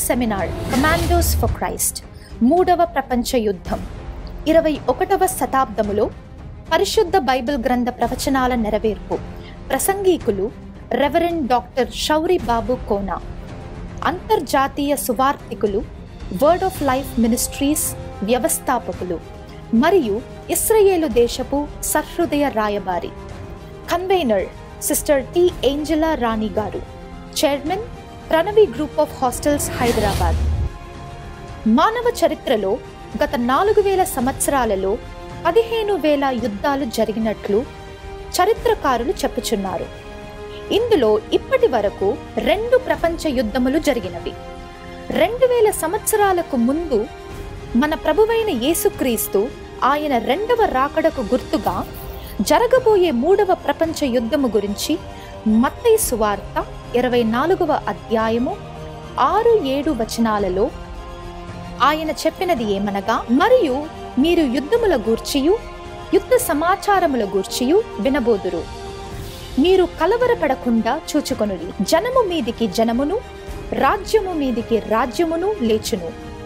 Seminar commandos for Christ మూడవ ప్రపంచ యుద్ధం ఇరవై ఒకటవ శతాబ్దములో పరిశుద్ధ బైబిల్ గ్రంథ ప్రవచనాల నెరవేర్పు ప్రసంగీకులు రెవరెండ్ డాక్టర్ షౌరి బాబు కోనా అంతర్జాతీయ సువార్థికులు వర్డ్ ఆఫ్ లైఫ్ మినిస్ట్రీస్ వ్యవస్థాపకులు మరియు ఇస్రయేలు దేశపు సహృదయ రాయబారి convener sister T Angela Rani గారు chairman Pranavi group of hostels Hyderabad మానవ చరిత్రలో గత నాలుగు వేల సంవత్సరాలలో పదిహేను వేల యుద్ధాలు జరిగినట్లు చరిత్రకారులు చెప్పుచున్నారు ఇందులో ఇప్పటి వరకు రెండు ప్రపంచ యుద్ధములు జరిగినవి రెండు వేల సంవత్సరాలకు ముందు మన ప్రభువైన యేసుక్రీస్తు ఆయన రెండవ రాకడకు గుర్తుగా జరగబోయే మూడవ ప్రపంచ యుద్ధము గురించి మత్తయి సువార్త ఇరవై నాలుగవ అధ్యాయము ఆరు ఏడు వచనాలలో ఆయన చెప్పినది ఏమనగా మరియు మీరు యుద్ధముల గూర్చియు యుద్ధ సమాచారముల గూర్చియు వినబోదురు మీరు కలవరపడకుండా చూచుకొనుడి జనము మీదికి జనమును రాజ్యము మీదికి రాజ్యమును లేచును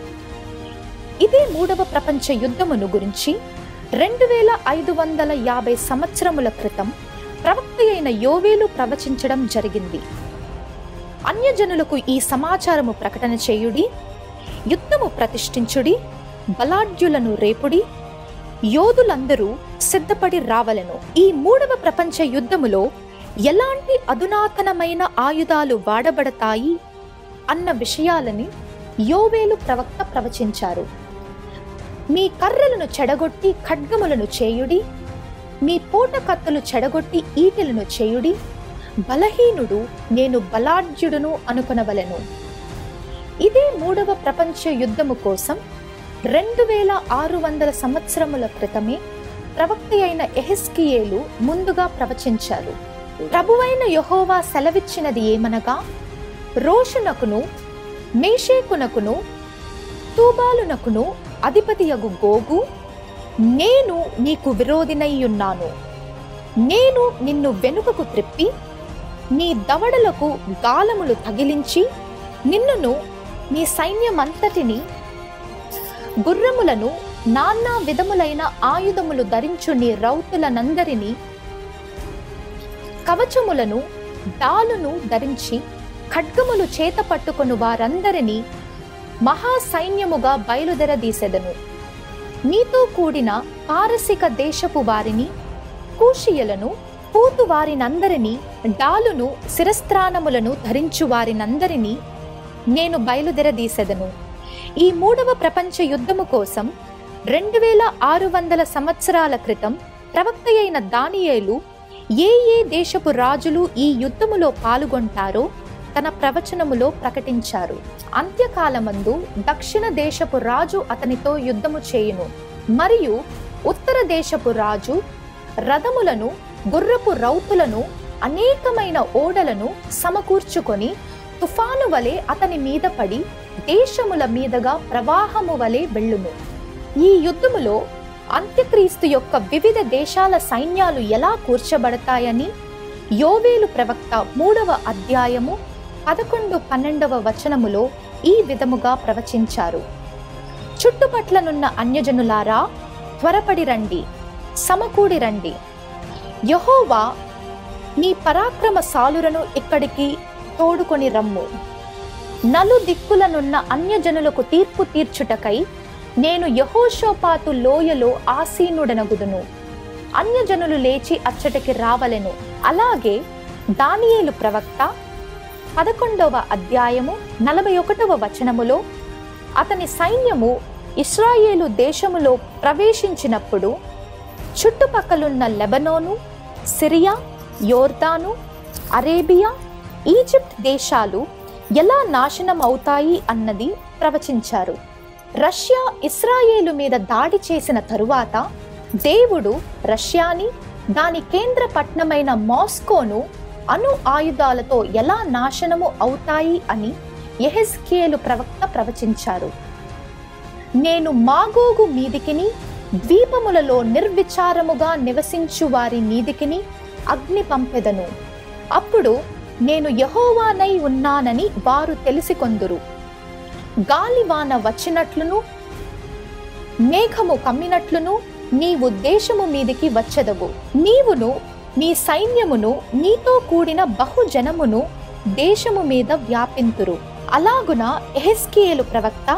ఇదే మూడవ ప్రపంచ యుద్ధమును గురించి రెండు వేల ఐదు వందల యాభై సంవత్సరముల క్రితం ప్రవక్త అయిన యోవేలు ప్రవచించడం జరిగింది అన్యజనులకు ఈ సమాచారము ప్రకటన చేయుడి యుద్ధము ప్రతిష్ఠించుడి బలాఢ్యులను రేపుడి యోధులందరూ సిద్ధపడి రావలను ఈ మూడవ ప్రపంచ యుద్ధములో ఎలాంటి అధునాతనమైన ఆయుధాలు వాడబడతాయి అన్న విషయాలని యోవేలు ప్రవక్త ప్రవచించారు మీ కర్రలను చెడగొట్టి ఖడ్గములను చేయుడి మీ పోట కత్తులు చెడగొట్టి ఈటెలను చేయుడి బలహీనుడు నేను బలాఢ్యుడును అనుకొనవలెను ఇదే మూడవ ప్రపంచ యుద్ధము కోసం రెండు వేల ఆరు వందల సంవత్సరముల క్రితమే ప్రవక్త అయిన ఎహెస్కియేలు ముందుగా ప్రవచించారు ప్రభువైన యహోవా సెలవిచ్చినది ఏమనగా రోషునకును మేషేకునకును తూబాలునకును అధిపతియగు గోగు నేను నీకు విరోధినయ్యున్నాను నేను నిన్ను వెనుకకు త్రిప్పి నీ దవడలకు గాలములు తగిలించి నిన్నును నీ సైన్యమంతటిని గుర్రములను నానా విధములైన ఆయుధములు ధరించు నీ రౌతులనందరినీ కవచములను డాలును ధరించి ఖడ్గములు చేత పట్టుకొను వారందరినీ మహా సైన్యముగా బయలుదెరదీసెదను నీతో కూడిన పారసిక దేశపు వారిని కూషియలను పూతు వారినందరినీ డాలును శిరస్త్రానములను ధరించు వారినందరినీ నేను బయలుదెరదీసెదను ఈ మూడవ ప్రపంచ యుద్ధము కోసం రెండు వేల ఆరు వందల సంవత్సరాల క్రితం ప్రవక్త అయిన దానియేలు ఏ ఏ దేశపు రాజులు ఈ యుద్ధములో పాల్గొంటారో తన ప్రవచనములో ప్రకటించారు అంత్యకాలమందు దక్షిణ దేశపు రాజు అతనితో యుద్ధము చేయును మరియు ఉత్తర దేశపు రాజు రథములను గుర్రపు రౌతులను అనేకమైన ఓడలను సమకూర్చుకొని తుఫాను వలె అతని మీద పడి దేశముల మీదగా ప్రవాహము వలె వెళ్ళును ఈ యుద్ధములో అంత్యక్రీస్తు యొక్క వివిధ దేశాల సైన్యాలు ఎలా కూర్చబడతాయని యోవేలు ప్రవక్త మూడవ అధ్యాయము పదకొండు పన్నెండవ వచనములో ఈ విధముగా ప్రవచించారు చుట్టుపట్లనున్న అన్యజనులారా త్వరపడి రండి సమకూడి రండి యహోవా నీ పరాక్రమ సాలురను ఇక్కడికి తోడుకొని రమ్ము నలు దిక్కులనున్న అన్యజనులకు తీర్పు తీర్చుటకై నేను యహోషోపాతు లోయలో ఆసీనుడనగుదును అన్యజనులు లేచి అచ్చటికి రావలెను అలాగే దానియేలు ప్రవక్త పదకొండవ అధ్యాయము నలభై ఒకటవ వచనములో అతని సైన్యము ఇస్రాయేలు దేశములో ప్రవేశించినప్పుడు చుట్టుపక్కలున్న లెబనోను సిరియా యోర్దాను అరేబియా ఈజిప్ట్ దేశాలు ఎలా నాశనం అవుతాయి అన్నది ప్రవచించారు రష్యా ఇస్రాయేలు మీద దాడి చేసిన తరువాత దేవుడు రష్యాని దాని కేంద్ర పట్టణమైన మాస్కోను అణు ఆయుధాలతో ఎలా నాశనము అవుతాయి అని ఎహెస్కేలు ప్రవక్త ప్రవచించారు నేను మాగోగు మీదికిని ద్వీపములలో నిర్విచారముగా నివసించు వారి మీదికిని అగ్ని పంపెదను అప్పుడు నేను యహోవానై ఉన్నానని వారు తెలిసికొందురు గాలివాన వచ్చినట్లును మేఘము కమ్మినట్లును నీవు దేశము మీదికి వచ్చెదవు నీవును నీ సైన్యమును నీతో కూడిన బహుజనమును దేశము మీద వ్యాపింతురు అలాగున ఎహెస్కియేలు ప్రవక్త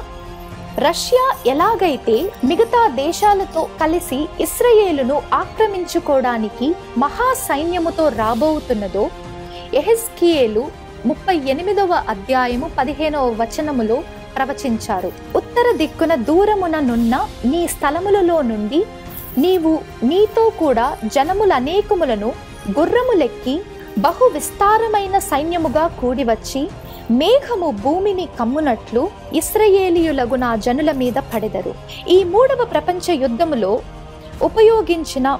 రష్యా ఎలాగైతే మిగతా దేశాలతో కలిసి ఇస్రయేలును ఆక్రమించుకోవడానికి మహా సైన్యముతో రాబోతున్నదో ఎహెస్కియేలు ముప్పై ఎనిమిదవ అధ్యాయము పదిహేనవ వచనములో ప్రవచించారు ఉత్తర దిక్కున దూరమున నున్న నీ స్థలములలో నుండి నీవు నీతో కూడా జనములనేకములను గుర్రములెక్కి బహు విస్తారమైన సైన్యముగా కూడివచ్చి మేఘము భూమిని కమ్మునట్లు ఇస్రయేలీయులగు నా జనుల మీద పడెదరు ఈ మూడవ ప్రపంచ యుద్ధములో ఉపయోగించిన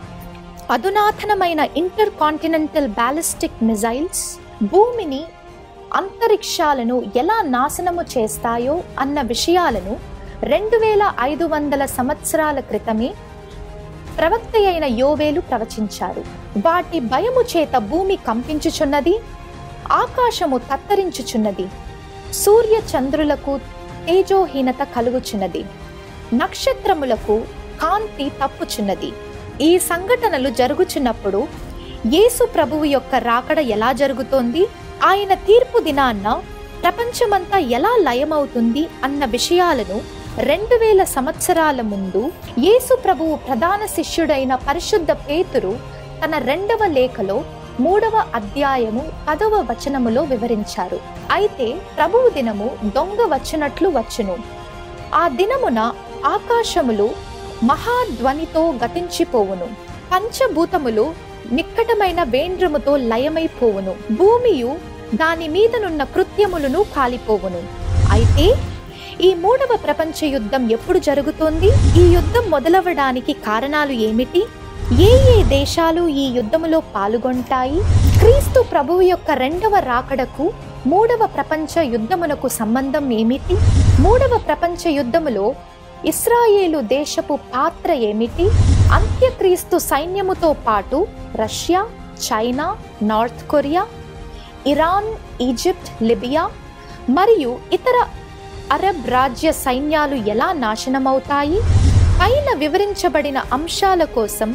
అధునాతనమైన ఇంటర్ కాంటినెంటల్ బ్యాలిస్టిక్ మిజైల్స్ భూమిని అంతరిక్షాలను ఎలా నాశనము చేస్తాయో అన్న విషయాలను రెండు వేల ఐదు వందల సంవత్సరాల క్రితమే ప్రవక్త అయిన యోవేలు ప్రవచించారు వాటి భయము చేత భూమి కంపించుచున్నది ఆకాశము తత్తరించుచున్నది సూర్య చంద్రులకు తేజోహీనత కలుగుచున్నది నక్షత్రములకు కాంతి తప్పుచున్నది ఈ సంఘటనలు జరుగుచున్నప్పుడు యేసు ప్రభువు యొక్క రాకడ ఎలా జరుగుతోంది ఆయన తీర్పు దినాన్న ప్రపంచమంతా ఎలా లయమవుతుంది అన్న విషయాలను రెండు వేల సంవత్సరాల ముందు యేసు ప్రభువు ప్రధాన శిష్యుడైన పరిశుద్ధ పేతురు తన రెండవ లేఖలో మూడవ అధ్యాయము పదవ వచనములో వివరించారు అయితే ప్రభువు దినము దొంగ వచ్చినట్లు వచ్చును ఆ దినమున ఆకాశములు మహాధ్వనితో గతించిపోవును పంచభూతములు నిక్కటమైన వేండ్రముతో లయమైపోవును భూమియు దాని మీదనున్న కృత్యములను కాలిపోవును అయితే ఈ మూడవ ప్రపంచ యుద్ధం ఎప్పుడు జరుగుతోంది ఈ యుద్ధం మొదలవడానికి కారణాలు ఏమిటి ఏ ఏ దేశాలు ఈ యుద్ధములో పాల్గొంటాయి క్రీస్తు ప్రభువు యొక్క రెండవ రాకడకు మూడవ ప్రపంచ యుద్ధమునకు సంబంధం ఏమిటి మూడవ ప్రపంచ యుద్ధములో ఇస్రాయేలు దేశపు పాత్ర ఏమిటి అంత్యక్రీస్తు సైన్యముతో పాటు Russia China North Korea Iran Egypt Libya మరియు ఇతర అరబ్ రాజ్య సైన్యాలు ఎలా నాశనమవుతాయి పైన వివరించబడిన అంశాల కోసం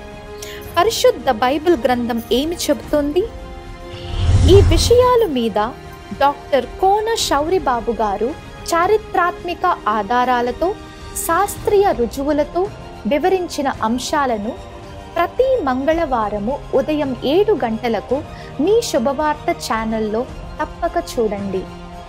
పరిశుద్ధ బైబిల్ గ్రంథం ఏమి చెబుతుంది ఈ విషయాల మీద డాక్టర్ కోన శౌరిబాబు గారు చారిత్రాత్మిక ఆధారాలతో శాస్త్రీయ రుజువులతో వివరించిన అంశాలను ప్రతి మంగళవారము ఉదయం ఏడు గంటలకు మీ శుభవార్త ఛానల్లో తప్పక చూడండి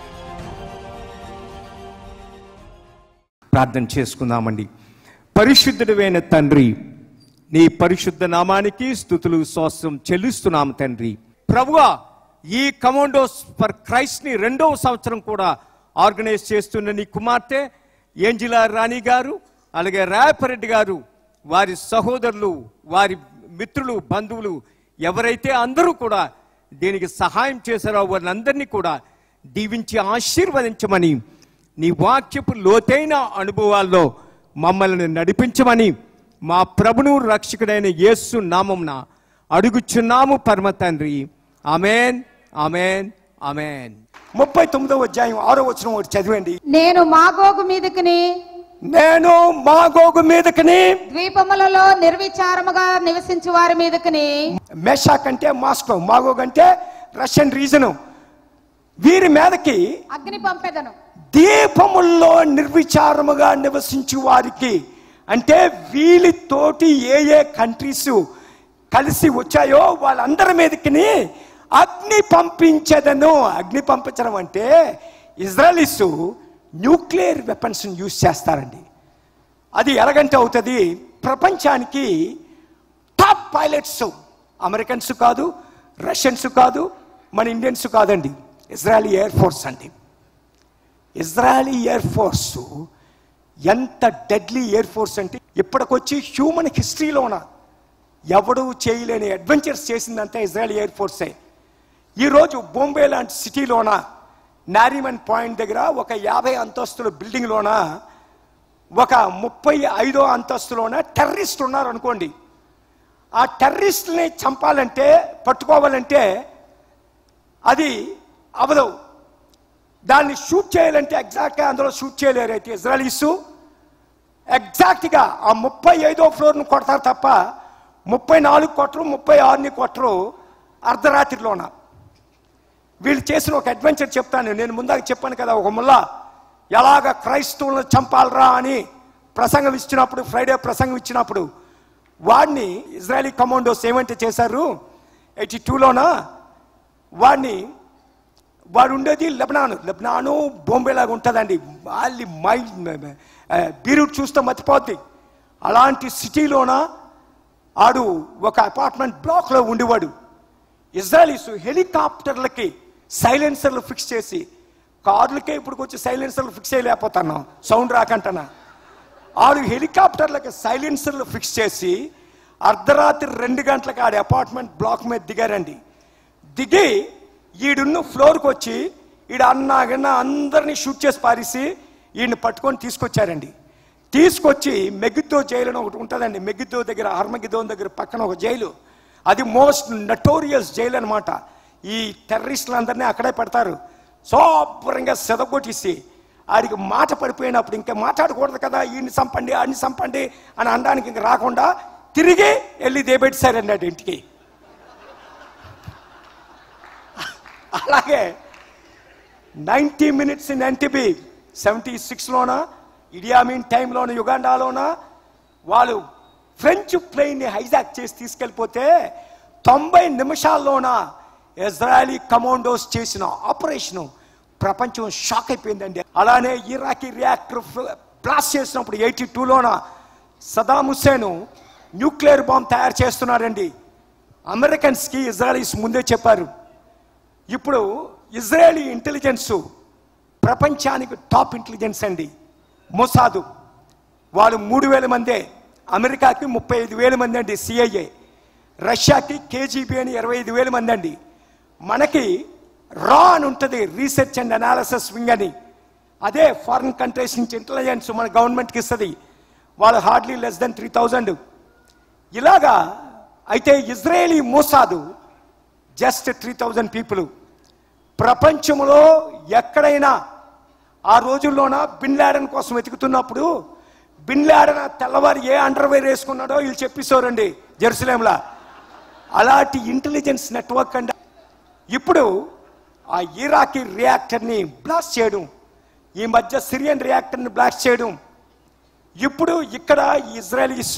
ప్రార్థన చేసుకుందామండి పరిశుద్ధుడైన తండ్రి నీ పరిశుద్ధ నామానికి స్థుతులు శ్వాసం చెల్లిస్తున్నాం తండ్రి ప్రభువా ఈ కమాండోస్ ఫర్ క్రైస్ట్ ని రెండవ సంవత్సరం కూడా ఆర్గనైజ్ చేస్తున్న నీ కుమార్తె ఏంజిలా రాణి గారు అలాగే రాయపరెడ్డి గారు వారి సహోదరులు వారి మిత్రులు బంధువులు ఎవరైతే అందరూ కూడా దీనికి సహాయం చేశారో వారినందరినీ కూడా దీవించి ఆశీర్వదించమని నీ వాక్యపు లోతైన అనుభవాల్లో మమ్మల్ని నడిపించమని మా ప్రభును రక్షకుడైన యేసు నామంన అడుగుచున్నాము పరమ తండ్రి ఆమెన్ ఆమెన్ ఆమెన్ ముప్పై తొమ్మిదవ అధ్యాయం ఆరో వచనం ఒకటి చదివండి నేను మాగోగు మీదకిని నేను మాగోగు మీదకిని ద్వీపములలో నిర్విచారముగా నివసించు వారి మీదకిని మెషాక్ అంటే మాస్కో మాగోగ్ అంటే రష్యన్ రీజను వీరి మీదకి అగ్ని పంపెదను దీపముల్లో నిర్విచారముగా నివసించు వారికి అంటే వీళ్ళతోటి ఏ ఏ కంట్రీస్ కలిసి వచ్చాయో వాళ్ళందరి మీదకి అగ్ని పంపించదను అగ్ని పంపించడం అంటే ఇజ్రాయలీస్ న్యూక్లియర్ వెపన్స్ యూజ్ చేస్తారండి అది ఎలాగంటే అవుతుంది ప్రపంచానికి టాప్ పైలట్స్ అమెరికన్స్ కాదు రష్యన్స్ కాదు మన ఇండియన్స్ కాదండి ఇజ్రాయలీ ఎయిర్ ఫోర్స్ అండి ఇజ్రాయలీ ఎయిర్ ఫోర్స్ ఎంత డెడ్లీ ఎయిర్ ఫోర్స్ అంటే ఇప్పటికొచ్చి హ్యూమన్ హిస్టరీలోన ఎవడు చేయలేని అడ్వెంచర్స్ చేసిందంటే ఇజ్రాయల్ ఎయిర్ ఫోర్సే ఈరోజు బొంబే లాంటి సిటీలోన నారిమన్ పాయింట్ దగ్గర ఒక యాభై అంతస్తుల బిల్డింగ్లోన ఒక ముప్పై ఐదో అంతస్తులోన టెర్రరిస్ట్ ఉన్నారు అనుకోండి ఆ టెర్రరిస్ట్ని చంపాలంటే పట్టుకోవాలంటే అది అవదు దాన్ని షూట్ చేయాలంటే ఎగ్జాక్ట్గా అందులో షూట్ చేయలేరు అయితే ఇజ్రాయలీసు ఎగ్జాక్ట్గా ఆ ముప్పై ఐదో ఫ్లోర్ను కొడతారు తప్ప ముప్పై నాలుగు కొట్టరు ముప్పై ఆరుని కొట్టరు అర్ధరాత్రిలోన వీళ్ళు చేసిన ఒక అడ్వెంచర్ చెప్తాను నేను ముందాక చెప్పాను కదా ఒక ముల్లా ఎలాగ క్రైస్తవులను చంపాలరా అని ప్రసంగం ఇచ్చినప్పుడు ఫ్రైడే ప్రసంగం ఇచ్చినప్పుడు వాడిని ఇజ్రాయలీ కమాండోస్ ఏమంటే చేశారు ఎయిటీ టూలోన వాడిని వాడు ఉండేది లెబనాను లెబనాను బొంబేలాగా ఉంటుందండి వాళ్ళి మైండ్ బీరుడు చూస్తే మతిపోద్ది అలాంటి సిటీలోన ఆడు ఒక అపార్ట్మెంట్ బ్లాక్లో ఉండేవాడు ఇజ్రాయలీస్ హెలికాప్టర్లకి సైలెన్సర్లు ఫిక్స్ చేసి కార్లకే ఇప్పుడు వచ్చి సైలెన్సర్లు ఫిక్స్ చేయలేకపోతున్నాం సౌండ్ రాకంటనా ఆడు హెలికాప్టర్లకి సైలెన్సర్లు ఫిక్స్ చేసి అర్ధరాత్రి రెండు గంటలకు ఆడి అపార్ట్మెంట్ బ్లాక్ మీద దిగారండి దిగి ఈడున్న ఫ్లోర్కి వచ్చి ఈడ అన్నా గన్నా అందరినీ షూట్ చేసి పారేసి ఈయన్ని పట్టుకొని తీసుకొచ్చారండి తీసుకొచ్చి మెగిద్దో జైలు అని ఒకటి ఉంటుందండి మెగిద్దో దగ్గర హర్మగిద్దోన్ దగ్గర పక్కన ఒక జైలు అది మోస్ట్ నటోరియస్ జైలు అనమాట ఈ టెర్రరిస్టులందరినీ అక్కడే పెడతారు శుభ్రంగా సెదగొట్టేసి ఆడికి మాట పడిపోయినప్పుడు ఇంకా మాట్లాడకూడదు కదా ఈయన్ని చంపండి ఆడిని చంపండి అని అనడానికి ఇంక రాకుండా తిరిగి వెళ్ళి దేబెట్టారండి అటు ఇంటికి అలాగే ninety minutes in Entebbe seventy సిక్స్లోన ఇడియామీన్ టైంలోన యుగాండాలోన వాళ్ళు ఫ్రెంచ్ ప్లేన్ని హైజాక్ చేసి తీసుకెళ్ళిపోతే తొంభై నిమిషాల్లోన ఇజ్రాయలీ కమాండోస్ చేసిన ఆపరేషను ప్రపంచం షాక్ అయిపోయిందండి అలానే ఇరాకీ రియాక్టర్ బ్లాస్ట్ చేసినప్పుడు ఎయిటీ టూలోన సదాం హుస్సేన్ న్యూక్లియర్ బాంబ్ తయారు చేస్తున్నారండి అమెరికన్స్కి ఇజ్రాయలీస్ ముందే చెప్పారు ఇప్పుడు ఇజ్రాయేలీ ఇంటెలిజెన్స్ ప్రపంచానికి టాప్ ఇంటెలిజెన్స్ అండి మొసాదు వాళ్ళు మూడు వేల మందే అమెరికాకి ముప్పై ఐదు వేల మంది అండి సిఐఏ రష్యాకి కేజీబీ అని ఇరవై ఐదు వేల మంది అండి మనకి రా అని ఉంటుంది రీసెర్చ్ అండ్ అనాలిసిస్ వింగ్ అని అదే ఫారిన్ కంట్రీస్ నుంచి ఇంటెలిజెన్స్ మన గవర్నమెంట్కి ఇస్తుంది వాళ్ళు hardly less then three thousand ఇలాగా అయితే Israeli Mossad just three thousand people ప్రపంచంలో ఎక్కడైనా ఆ రోజుల్లోన బిన్ లాడన్ కోసం వెతుకుతున్నప్పుడు బిన్ లాడన్ ఆ తెల్లవారు ఏ అండర్వేర్ వేసుకున్నాడో వీళ్ళు చెప్పేశారండి జెరూసలేంలా అలాంటి ఇంటెలిజెన్స్ నెట్వర్క్ అండి ఇప్పుడు ఆ ఇరాకీ రియాక్టర్ని బ్లాస్ట్ చేయడం ఈ మధ్య సిరియన్ రియాక్టర్ని బ్లాస్ట్ చేయడం ఇప్పుడు ఇక్కడ ఇజ్రాయలీస్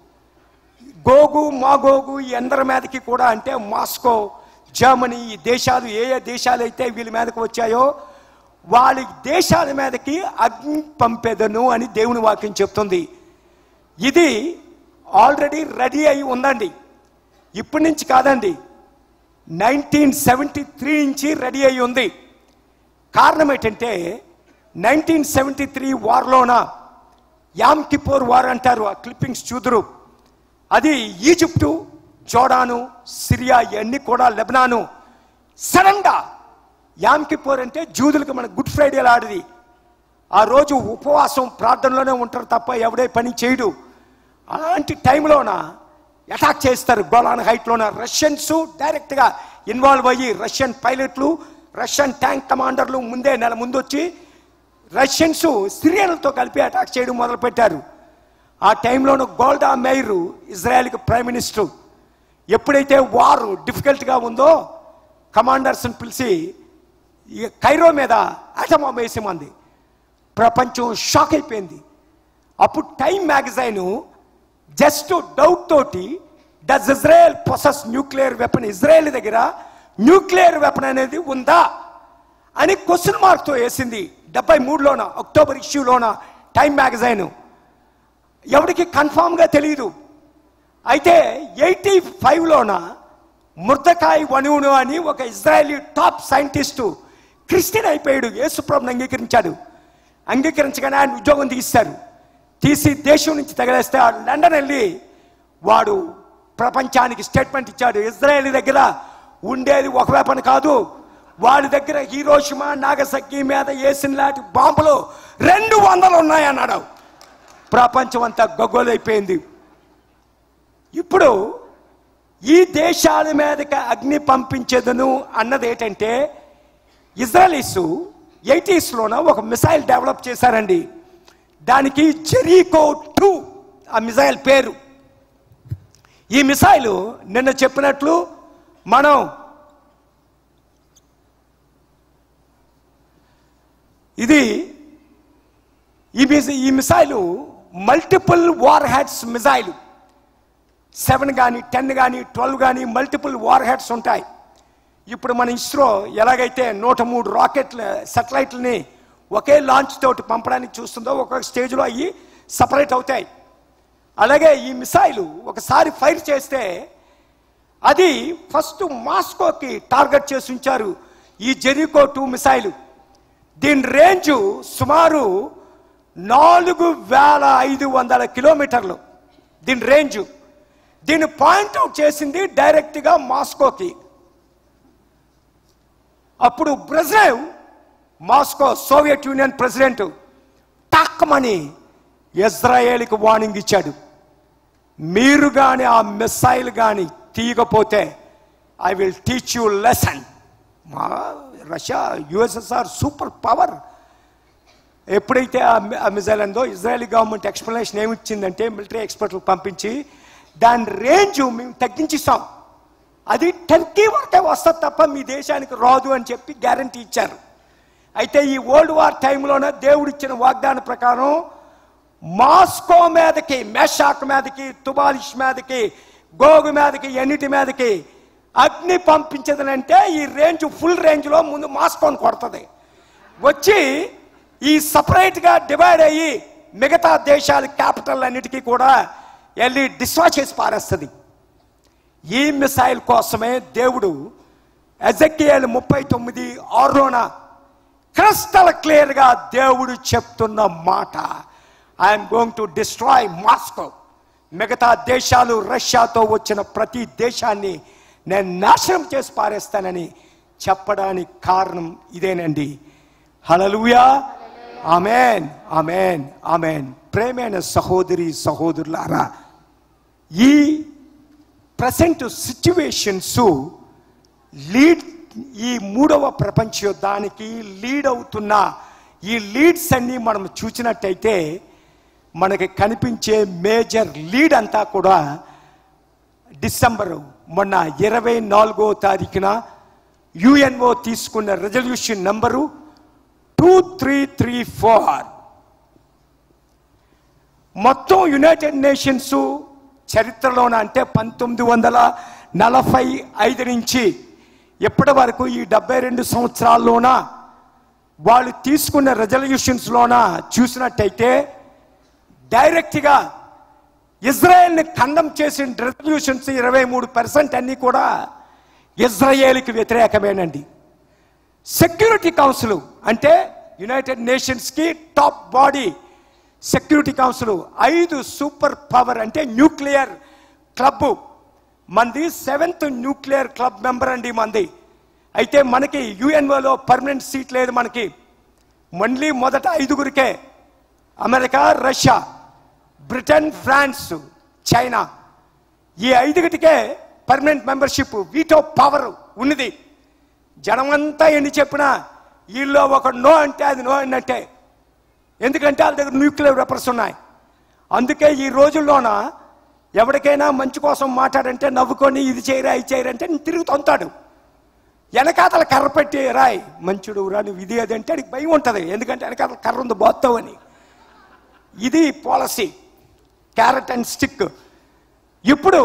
గోగు మాగోగు ఈ అందరి మీదకి కూడా అంటే మాస్కో జర్మనీ ఈ దేశాలు ఏ ఏ దేశాలు అయితే వీళ్ళ మీదకి వచ్చాయో వాళ్ళ దేశాల మీదకి అగ్ని పంపెదను అని దేవుని వాక్యం చెప్తుంది ఇది ఆల్రెడీ రెడీ అయి ఉందండి ఇప్పటి నుంచి కాదండి నైన్టీన్ సెవెంటీ త్రీ నుంచి రెడీ అయి ఉంది కారణం ఏంటంటే నైన్టీన్ సెవెంటీ త్రీ వార్లోన యామ్ కిపోర్ వార్ అంటారు ఆ క్లిప్పింగ్స్ చూదురు అది ఈజిప్టు జోడాను సిరియా ఇవన్నీ కూడా లెబనాను సడన్ గా యామ్ కిపోర్ అంటే జూదులకు మన గుడ్ ఫ్రైడే ఆడిది ఆ రోజు ఉపవాసం ప్రార్థనలోనే ఉంటారు తప్ప ఎవడే పని చేయడు అలాంటి టైంలోన అటాక్ చేస్తారు గోలాన్ హైట్లోన రష్యన్స్ డైరెక్ట్గా ఇన్వాల్వ్ అయ్యి రష్యన్ పైలట్లు రష్యన్ ట్యాంక్ కమాండర్లు ముందే నెల ముందు వచ్చి రష్యన్స్ సిరియన్లతో కలిపి అటాక్ చేయడం మొదలుపెట్టారు ఆ టైంలోనూ గోల్డా మెయిర్ ఇజ్రాయెల్కి ప్రైమ్ మినిస్టర్ ఎప్పుడైతే వారు డిఫికల్ట్గా ఉందో కమాండర్స్ని పిలిచి ఈ కైరో మీద అటమాం వేసేమంది ప్రపంచం షాక్ అయిపోయింది అప్పుడు టైం మ్యాగజైన్ జస్ట్ డౌట్ తోటి does Israel possess nuclear weapon Israel దగ్గర న్యూక్లియర్ వెపన్ అనేది ఉందా అని క్వశ్చన్ మార్క్తో వేసింది డెబ్బై మూడులోన అక్టోబర్ ఇష్యూలోన టైం మ్యాగజైన్ ఎవరికి కన్ఫామ్గా తెలియదు అయితే ఎయిటీ ఫైవ్లోన ముర్దకాయ్ వనువును అని ఒక ఇజ్రాయలీ టాప్ సైంటిస్టు క్రిస్టియన్ అయిపోయాడు యేసుప్రభుని అంగీకరించాడు అంగీకరించగానే ఆయన ఉద్యోగం తీస్తారు తీసి దేశం నుంచి తగలేస్తే ఆ లండన్ వెళ్ళి వాడు ప్రపంచానికి స్టేట్మెంట్ ఇచ్చాడు ఇజ్రాయెల్ దగ్గర ఉండేది ఒక వేపన కాదు వాడి దగ్గర హీరోషిమా నాగసక్కి మీద వేసిన లాంటి బాంబులు రెండు వందలు ఉన్నాయన్నాడు ప్రపంచం అంతా గగ్గోలైపోయింది ఇప్పుడు ఈ దేశాల మీదకి అగ్ని పంపించదును అన్నది ఏంటంటే ఇజ్రాయలీసు ఎయిటీస్లోన ఒక మిసైల్ డెవలప్ చేశారండి దానికి జెరీకో టూ ఆ మిసైల్ పేరు ఈ మిసైల్ నిన్న చెప్పినట్లు మనం ఇది ఈ మిస్ ఈ missile multiple warheads missile seven కానీ టెన్ కానీ ట్వెల్వ్ కానీ మల్టిపుల్ వార్ హెడ్స్ ఉంటాయి ఇప్పుడు మన ఇస్రో ఎలాగైతే నూట మూడు రాకెట్ల సెటిలైట్లని ఒకే లాంచ్ తోటి పంపడానికి చూస్తుందో ఒక్కొక్క స్టేజ్లో అయ్యి సపరేట్ అవుతాయి అలాగే ఈ మిసైల్ ఒకసారి ఫైర్ చేస్తే అది ఫస్ట్ మాస్కోకి టార్గెట్ చేసి ఉంచారు ఈ జెరికో టూ మిసైల్ దీని రేంజ్ సుమారు నాలుగు వేల ఐదు వందల కిలోమీటర్లు దీని రేంజ్ దీన్ని పాయింట్అవుట్ చేసింది డైరెక్ట్గా మాస్కోకి అప్పుడు బ్రెజిల్ మాస్కో సోవియట్ యూనియన్ ప్రెసిడెంట్ టాక్మని ఇజ్రాయేల్కి వార్నింగ్ ఇచ్చాడు మీరు కానీ ఆ మిసైల్ కానీ తీయకపోతే I will teach you lesson మా రష్యా యుఎస్ఎస్ఆర్ సూపర్ పవర్ ఎప్పుడైతే ఆ మి- ఆ మిజైల్ అందో ఇజ్రాయలీ గవర్నమెంట్ ఎక్స్ప్లెనేషన్ ఏమి ఇచ్చిందంటే మిలిటరీ ఎక్స్పర్ట్లు పంపించి దాని రేంజ్ మేము తగ్గించిస్తాం అది టర్కీ వరకే వస్తుంది తప్ప మీ దేశానికి రాదు అని చెప్పి గ్యారంటీ ఇచ్చారు అయితే ఈ వరల్డ్ వార్ టైంలోనే దేవుడు ఇచ్చిన వాగ్దాన ప్రకారం మాస్కో మీదకి మెషాక్ మీదకి తుబాలిష్ మీదకి గోగు మీదకి ఎన్నిటి మీదకి అగ్ని పంపించదనంటే ఈ రేంజ్ ఫుల్ రేంజ్లో ముందు మాస్కోని కొడుతుంది వచ్చి ఈ సపరేట్గా డివైడ్ అయ్యి మిగతా దేశాల క్యాపిటల్ అన్నిటికీ కూడా వెళ్ళి డిస్వా చేసి పారేస్తుంది ఈ మిసైల్ కోసమే దేవుడు ఎజకియల్ ముప్పై తొమ్మిది ఆరులోన క్రిస్టల్ క్లియర్గా దేవుడు చెప్తున్న మాట I'm going to destroy Moscow మిగతా దేశాలు రష్యాతో వచ్చిన ప్రతి దేశాన్ని నేను నాశనం చేసి పారేస్తానని చెప్పడానికి కారణం ఇదేనండి హలలుయా ఆమెన్ ఆమెన్ ఆమెన్ ప్రేమైన సహోదరి సహోదరులారా ఈ ప్రజెంట్ సిచ్యువేషన్స్ లీడ్ ఈ మూడవ ప్రపంచ యుద్ధానికి లీడ్ అవుతున్న ఈ లీడ్స్ అన్ని మనం చూసినట్టయితే మనకి కనిపించే మేజర్ లీడ్ అంతా కూడా డిసెంబర్ మొన్న ఇరవై నాలుగో తారీఖున యుఎన్ఓ తీసుకున్న resolution number two three three four మొత్తం యునైటెడ్ నేషన్స్ చరిత్రలోన అంటే పంతొమ్మిది వందల నలభై ఐదు నుంచి ఇప్పటి వరకు ఈ డెబ్బై రెండు సంవత్సరాల్లోన వాళ్ళు తీసుకున్న రెజల్యూషన్స్లోన చూసినట్టయితే డైరెక్ట్గా ఇజ్రాయెల్ని ఖండం చేసిన రెజల్యూషన్స్ ఇరవై మూడు పర్సెంట్ అన్నీ కూడా ఇజ్రాయేల్కి వ్యతిరేకమేనండి సెక్యూరిటీ కౌన్సిల్ అంటే యునైటెడ్ నేషన్స్కి టాప్ బాడీ సెక్యూరిటీ కౌన్సిల్ ఐదు సూపర్ పవర్ అంటే న్యూక్లియర్ క్లబ్ మంది సెవెంత్ న్యూక్లియర్ క్లబ్ మెంబర్ అండి మంది అయితే మనకి యుఎన్ఓలో పర్మనెంట్ సీట్ లేదు మనకి మళ్ళీ మొదట ఐదుగురికే America Russia Britain France China ఈ ఐదుగురికే పర్మనెంట్ మెంబర్షిప్ వీటో పవర్ ఉన్నది జనమంతా ఎన్ని చెప్పినా వీళ్ళు ఒక నో అంటే అది నో అన్నట్టే ఎందుకంటే వాళ్ళ దగ్గర న్యూక్లియర్ వెపన్స్ ఉన్నాయి అందుకే ఈ రోజుల్లోన ఎవరికైనా మంచి కోసం మాట్లాడంటే నవ్వుకొని ఇది చేయరా ఇది చేయరంటే తిరిగి తొంతాడు వెనకాతల కర్ర పెట్టి రాయ్ మంచుడు రా నువ్వు ఇది అది అంటే అడిగి భయం ఉంటుంది ఎందుకంటే వెనకాతల కర్ర ఉంది బోత్తావు అని ఇది పాలసీ క్యారెట్ అండ్ స్టిక్ ఇప్పుడు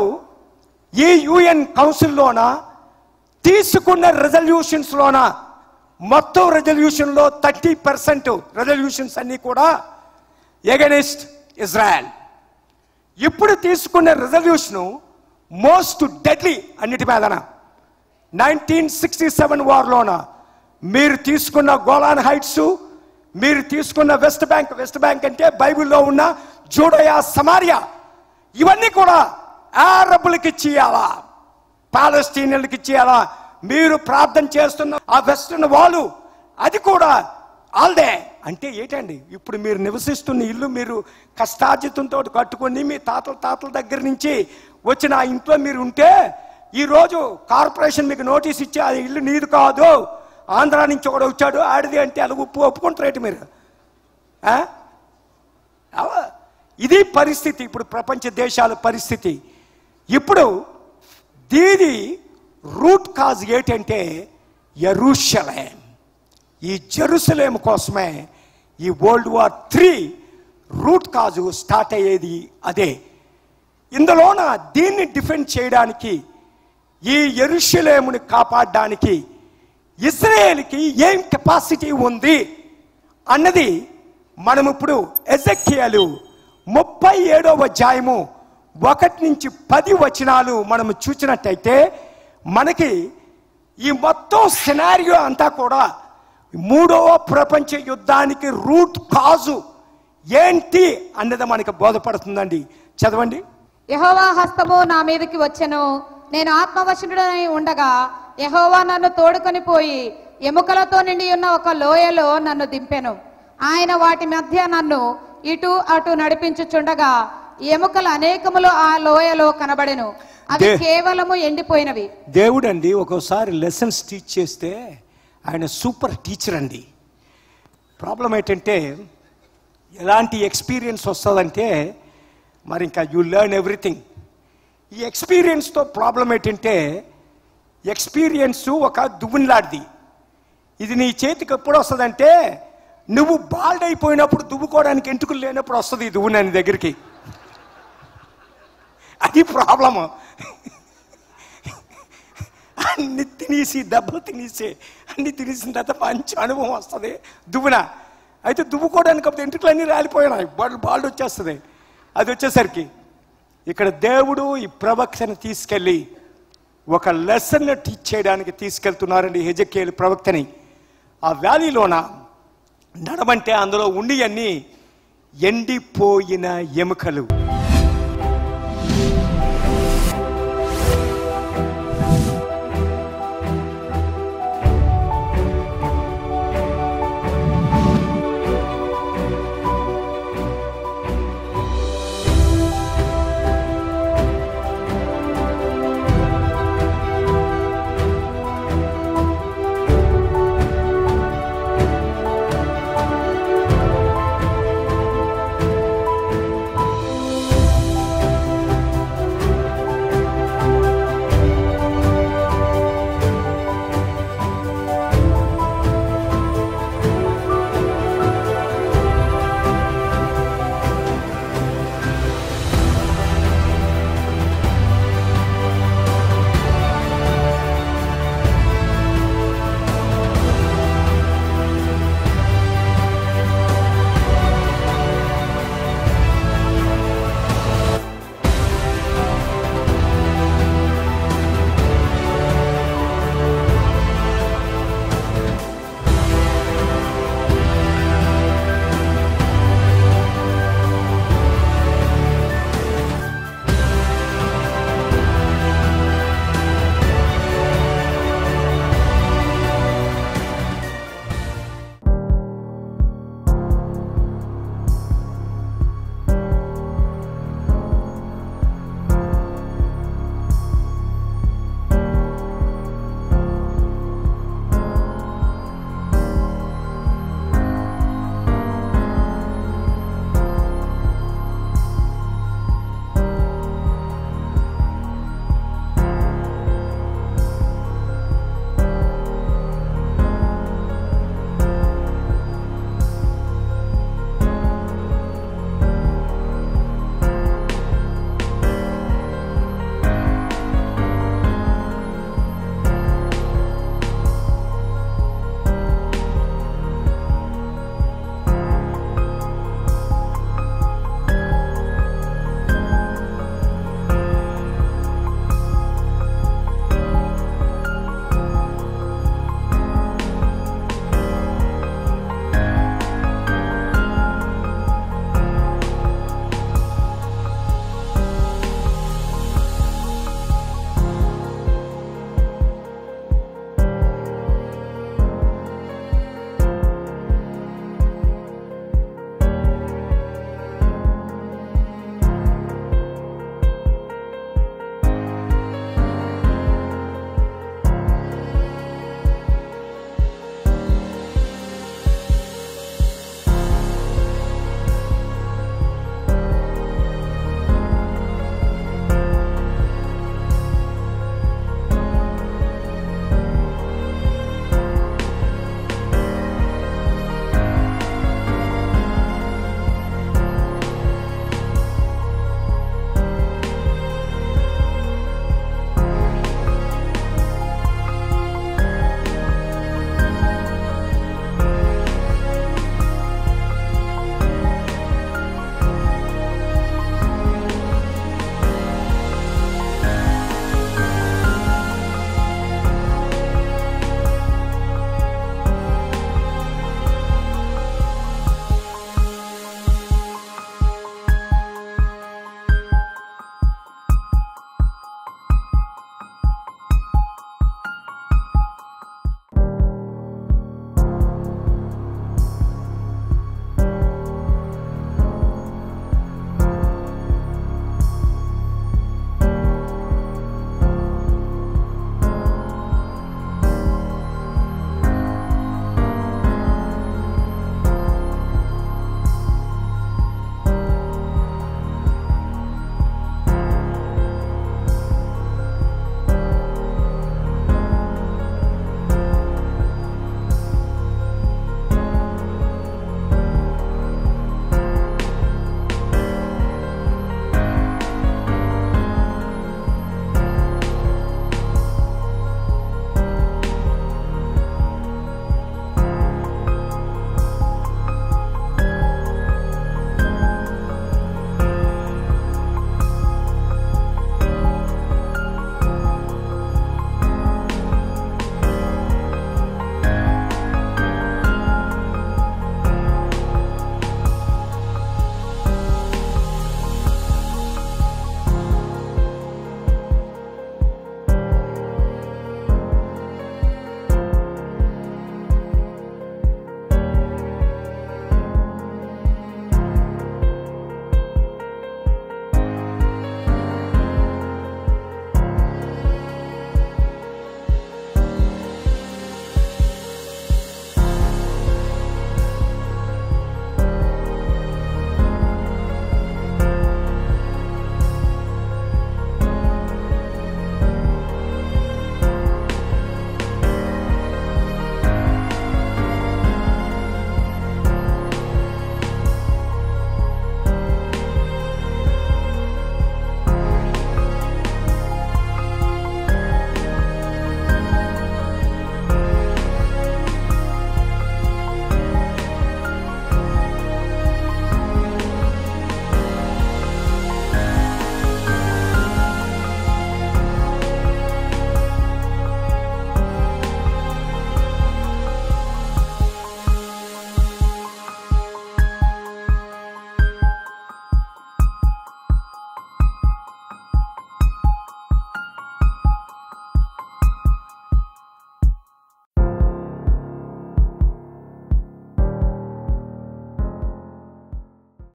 ఈ యుఎన్ కౌన్సిల్లోన తీసుకున్న రెజల్యూషన్స్లోన మొత్తం రెజల్యూషన్లో థర్టీ పర్సెంట్ రెజల్యూషన్స్ అన్నీ కూడా ఎగనిస్ట్ ఇజ్రాయెల్ ఇప్పుడు తీసుకున్న రెజల్యూషన్ మోస్ట్ డెడ్లీ అన్నిటి మీదన నైన్టీన్ సిక్స్టీ సెవెన్ వార్లోన మీరు తీసుకున్న గోలాన్ హైట్స్ మీరు తీసుకున్న వెస్ట్ బ్యాంక్ వెస్ట్ బ్యాంక్ అంటే బైబిల్లో ఉన్న జూడయా సమారియా ఇవన్నీ కూడా ఆరబులకి ఇచ్చేయాలా పాలస్తీనియన్లకి ఇచ్చేయాలా మీరు ప్రార్థన చేస్తున్న ఆ వెస్టర్న్ వాళ్ళు అది కూడా ఆల్దే అంటే ఏంటండి ఇప్పుడు మీరు నివసిస్తున్న ఇల్లు మీరు కష్టార్జితంతో కట్టుకొని మీ తాతల తాతల దగ్గర నుంచి వచ్చిన ఆ ఇంట్లో మీరు ఉంటే ఈ రోజు కార్పొరేషన్ మీకు నోటీస్ ఇచ్చి ఆ ఇల్లు నీది కాదు ఆంధ్రా నుంచి ఒకడు వచ్చాడు ఆడిది అంటే అలా ఉప్పు ఒప్పుకుంటారేంటి మీరు ఆ? అవ- ఇది పరిస్థితి ఇప్పుడు ప్రపంచ దేశాల పరిస్థితి ఇప్పుడు దీని రూట్ కాజ్ ఏంటంటే ఎరుషలేం ఈ జెరూసలేం కోసమే ఈ world war three root cause start అయ్యేది అదే ఇందులోన దీన్ని డిఫెండ్ చేయడానికి ఈ ఎరుషలేముని కాపాడడానికి ఇజ్రాయేల్కి ఏం కెపాసిటీ ఉంది అన్నది మనం ఇప్పుడు ఎజెక్కియలు ముప్పై ఏడవ అధ్యాయము ఒకటి నుంచి పది వచనాలు మనం చూసినట్టయితే మనకి ఈ మొత్తం సినారియో అంతా కూడా మూడవ ప్రపంచ యుద్ధానికి రూట్ కాజు ఏంటి అన్నది మనకి బోధపడుతుందండి చదవండి యహోవా హస్తము నా మీదకి వచ్చెను నేను ఆత్మవశుడై ఉండగా యహోవా నన్ను తోడుకొని పోయి ఎముకలతో నిండి ఉన్న ఒక లోయలో నన్ను దింపెను ఆయన వాటి మధ్య నన్ను ఇటు అటు నడిపించుచుండగా ఎముకలు అనేకములు ఆ లోయలో కనబడెను అవి దే- కేవలము ఎండిపోయినవి దేవుడు అండి ఒక్కోసారి లెసన్స్ టీచ్ చేస్తే ఆయన సూపర్ టీచర్ అండి ప్రాబ్లం ఏంటంటే ఎలాంటి ఎక్స్పీరియన్స్ వస్తుందంటే మరి ఇంకా యూ లెర్న్ ఎవ్రీథింగ్ ఈ ఎక్స్పీరియన్స్తో ప్రాబ్లం ఏంటంటే ఎక్స్పీరియన్స్ ఒక దువ్వునిలాంటిది ఇది నీ చేతికి ఎప్పుడు వస్తుందంటే నువ్వు బాల్డ్ అయిపోయినప్పుడు దువ్వుకోవడానికి ఎంటుకలు లేనప్పుడు వస్తుంది ఈ దువ్వు నీ దగ్గరికి అది ప్రాబ్లము అన్ని తినేసి దెబ్బలు తినేసి అన్ని తినేసిన తర్వాత మంచి అనుభవం వస్తుంది దువ్వున అయితే దువ్వుకోవడానికి అప్పుడు ఎంట్రుకలు అన్నీ రాలిపోయినాయి బాల్ బాల్డ్ వచ్చేస్తుంది అది వచ్చేసరికి ఇక్కడ దేవుడు ఈ ప్రవక్తను తీసుకెళ్ళి ఒక లెసన్ టీచ్ చేయడానికి తీసుకెళ్తున్నారండి హెజకేలు ప్రవక్తని ఆ వ్యాలీలోన నడమంటే అందులో ఉండి అన్ని ఎండిపోయిన ఎముకలు